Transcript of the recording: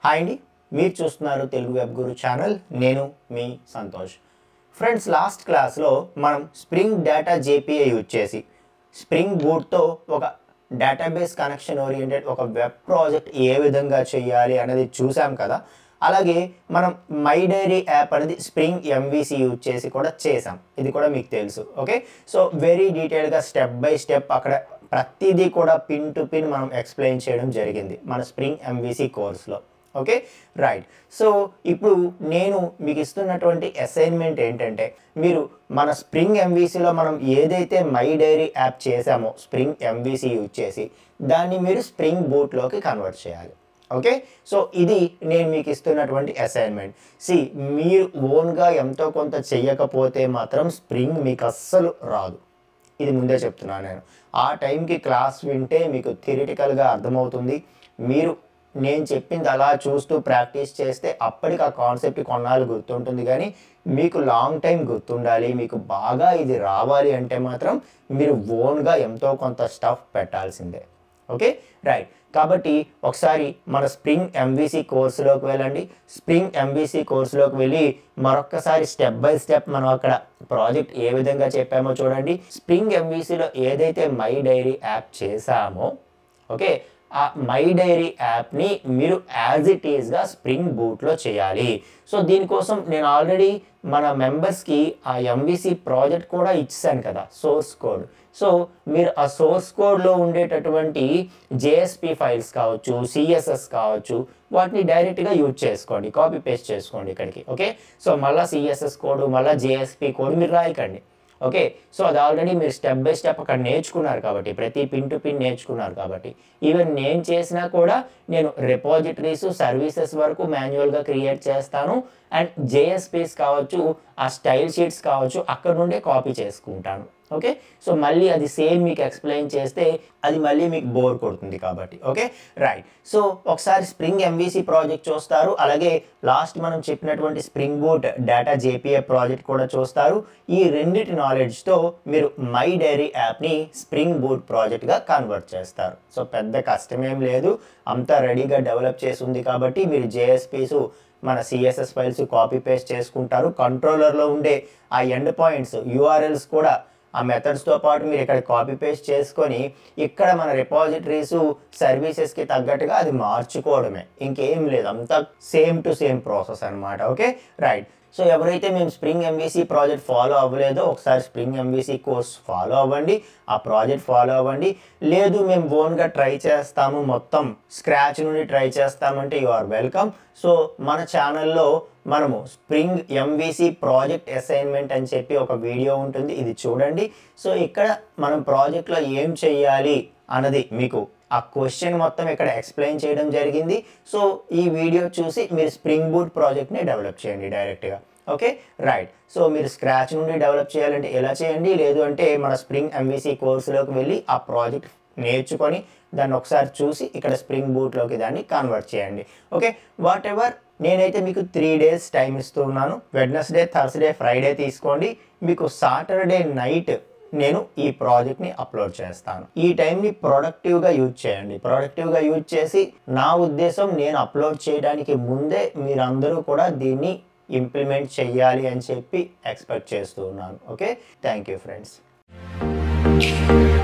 hi అండి మీరు చూస్తున్నారు తెలుగు వెబ్ గురు ఛానల్ నేను మీ సంతోష్ ఫ్రెండ్స్ లాస్ట్ క్లాస్లో మనం స్ప్రింగ్ డేటా జేపీఏ యూజ్ చేసి స్ప్రింగ్ బూట్తో ఒక డేటాబేస్ కనెక్షన్ ఓరియంటెడ్ ఒక వెబ్ ప్రాజెక్ట్ ఏ విధంగా చేయాలి అనేది చూసాం కదా అలాగే మనం మై డైరీ యాప్ అనేది స్ప్రింగ్ ఎంవిసి యూజ్ చేసి కూడా చేసాం ఇది కూడా మీకు తెలుసు ఓకే సో వెరీ డీటెయిల్గా స్టెప్ బై స్టెప్ అక్కడ ప్రతిదీ కూడా పిన్ టు పిన్ మనం ఎక్స్ప్లెయిన్ చేయడం జరిగింది మన స్ప్రింగ్ ఎంవిసి కోర్స్లో ఓకే రైట్ సో ఇప్పుడు నేను మీకు ఇస్తున్నటువంటి అసైన్మెంట్ ఏంటంటే మీరు మన స్ప్రింగ్ ఎంవీసీలో మనం ఏదైతే మై డైరీ యాప్ చేసామో స్ప్రింగ్ ఎంవీసీ యూజ్ చేసి దాన్ని మీరు స్ప్రింగ్ బూట్లోకి కన్వర్ట్ చేయాలి ఓకే సో ఇది నేను మీకు ఇస్తున్నటువంటి అసైన్మెంట్ సి మీరు ఓన్గా ఎంతో కొంత చెయ్యకపోతే మాత్రం స్ప్రింగ్ మీకు అస్సలు రాదు ఇది ముందే చెప్తున్నాను నేను ఆ టైంకి క్లాస్ వింటే మీకు థియరిటికల్గా అర్థమవుతుంది మీరు నేను చెప్పింది అలా చూస్తూ ప్రాక్టీస్ చేస్తే అప్పటికి ఆ కాన్సెప్ట్ కొన్నాళ్ళు గుర్తుంటుంది కానీ మీకు లాంగ్ టైం గుర్తుండాలి మీకు బాగా ఇది రావాలి అంటే మాత్రం మీరు ఓన్గా ఎంతో కొంత స్టఫ్ పెట్టాల్సిందే ఓకే రైట్ కాబట్టి ఒకసారి మన స్ప్రింగ్ ఎంవిసి కోర్సులోకి వెళ్ళండి స్ప్రింగ్ ఎంవిసి కోర్సులోకి వెళ్ళి మరొక్కసారి స్టెప్ బై స్టెప్ మనం అక్కడ ప్రాజెక్ట్ ఏ విధంగా చెప్పామో చూడండి స్ప్రింగ్ ఎంవిసిలో ఏదైతే మై డైరీ యాప్ చేసామో ఓకే ఆ మై డైరీ యాప్ని మీరు యాజ్ ఇట్ ఈస్గా స్ప్రింగ్ బూట్లో చేయాలి సో దీనికోసం నేను ఆల్రెడీ మన మెంబర్స్కి ఆ ఎంవిసి ప్రాజెక్ట్ కూడా ఇచ్చాను కదా సోర్స్ కోడ్ సో మీరు ఆ సోర్స్ కోడ్లో ఉండేటటువంటి జేఎస్పి ఫైల్స్ కావచ్చు సిఎస్ఎస్ కావచ్చు వాటిని డైరెక్ట్గా యూజ్ చేసుకోండి కాపీ పేస్ట్ చేసుకోండి ఇక్కడికి ఓకే సో మళ్ళీ సిఎస్ఎస్ కోడ్ మళ్ళీ జేఎస్పి కోడ్ మీరు రాయకండి ఓకే సో అది ఆల్రెడీ మీరు స్టెప్ బై స్టెప్ అక్కడ నేర్చుకున్నారు కాబట్టి ప్రతి పిన్ టు పిన్ నేర్చుకున్నారు కాబట్టి ఈవెన్ నేను చేసినా కూడా నేను రిపాజిటరీస్ సర్వీసెస్ వరకు మాన్యువల్గా క్రియేట్ చేస్తాను అండ్ జేఎస్పీస్ కావచ్చు ఆ స్టైల్ షీట్స్ కావచ్చు అక్కడ నుండే కాపీ చేసుకుంటాను ఓకే సో మళ్ళీ అది సేమ్ మీకు ఎక్స్ప్లెయిన్ చేస్తే అది మళ్ళీ మీకు బోర్ కొడుతుంది కాబట్టి ఓకే రైట్ సో ఒకసారి స్ప్రింగ్ ఎంవీసీ ప్రాజెక్ట్ చూస్తారు అలాగే లాస్ట్ మనం చెప్పినటువంటి spring boot data JPA project కూడా చూస్తారు ఈ రెండిటి నాలెడ్జ్తో మీరు మై డైరీ యాప్ని స్ప్రింగ్ బూట్ ప్రాజెక్ట్గా కన్వర్ట్ చేస్తారు సో పెద్ద కష్టమేం లేదు అంతా రెడీగా డెవలప్ చేసి ఉంది కాబట్టి మీరు జేఎస్పీస్ మన సిఎస్ఎస్ ఫైల్స్ కాపీ పేస్ట్ చేసుకుంటారు కంట్రోలర్లో ఉండే ఆ ఎండ్ పాయింట్స్ యూఆర్ఎల్స్ కూడా ఆ మెథడ్స్తో పాటు మీరు ఇక్కడ కాపీ పేస్ట్ చేసుకొని ఇక్కడ మన రిపాజిటరీస్ సర్వీసెస్కి తగ్గట్టుగా అది మార్చుకోవడమే ఇంకేం లేదు అంతా సేమ్ టు సేమ్ ప్రాసెస్ అనమాట ఓకే రైట్ సో ఎవరైతే మేము స్ప్రింగ్ ఎంవీసీ ప్రాజెక్ట్ ఫాలో అవ్వలేదో ఒకసారి స్ప్రింగ్ ఎంవీసీ కోర్స్ ఫాలో అవ్వండి ఆ ప్రాజెక్ట్ ఫాలో అవ్వండి లేదు మేము ఓన్గా ట్రై చేస్తాము మొత్తం స్క్రాచ్ నుండి ట్రై చేస్తామంటే యు ఆర్ వెల్కమ్ సో మన ఛానల్లో మనము స్ప్రింగ్ ఎంవీసీ ప్రాజెక్ట్ అసైన్మెంట్ అని చెప్పి ఒక వీడియో ఉంటుంది ఇది చూడండి సో ఇక్కడ మనం ప్రాజెక్ట్లో ఏం చెయ్యాలి అన్నది మీకు ఆ క్వశ్చన్ మొత్తం ఇక్కడ ఎక్స్ప్లెయిన్ చేయడం జరిగింది సో ఈ వీడియో చూసి మీరు స్ప్రింగ్ బూట్ ప్రాజెక్ట్ని డెవలప్ చేయండి డైరెక్ట్గా ఓకే రైట్ సో మీరు స్క్రాచ్ నుండి డెవలప్ చేయాలంటే ఎలా చేయండి లేదు అంటే మన స్ప్రింగ్ ఎంవీసీ కోర్సులోకి వెళ్ళి ఆ ప్రాజెక్ట్ నేర్చుకొని దాన్ని ఒకసారి చూసి ఇక్కడ స్ప్రింగ్ బూట్లోకి దాన్ని కన్వర్ట్ చేయండి ఓకే వాట్ ఎవర్ నేనైతే మీకు త్రీ డేస్ టైం ఇస్తున్నాను వెడ్నెస్డే థర్స్డే ఫ్రైడే తీసుకోండి మీకు సాటర్డే నైట్ నేను ఈ ప్రాజెక్ట్ని అప్లోడ్ చేస్తాను ఈ టైంని ప్రొడక్టివ్గా యూజ్ చేయండి ప్రొడక్టివ్గా యూజ్ చేసి నా ఉద్దేశం నేను అప్లోడ్ చేయడానికి ముందే మీరందరూ కూడా దీన్ని ఇంప్లిమెంట్ చెయ్యాలి అని చెప్పి ఎక్స్పెక్ట్ చేస్తూ ఉన్నాను ఓకే థ్యాంక్ యూ ఫ్రెండ్స్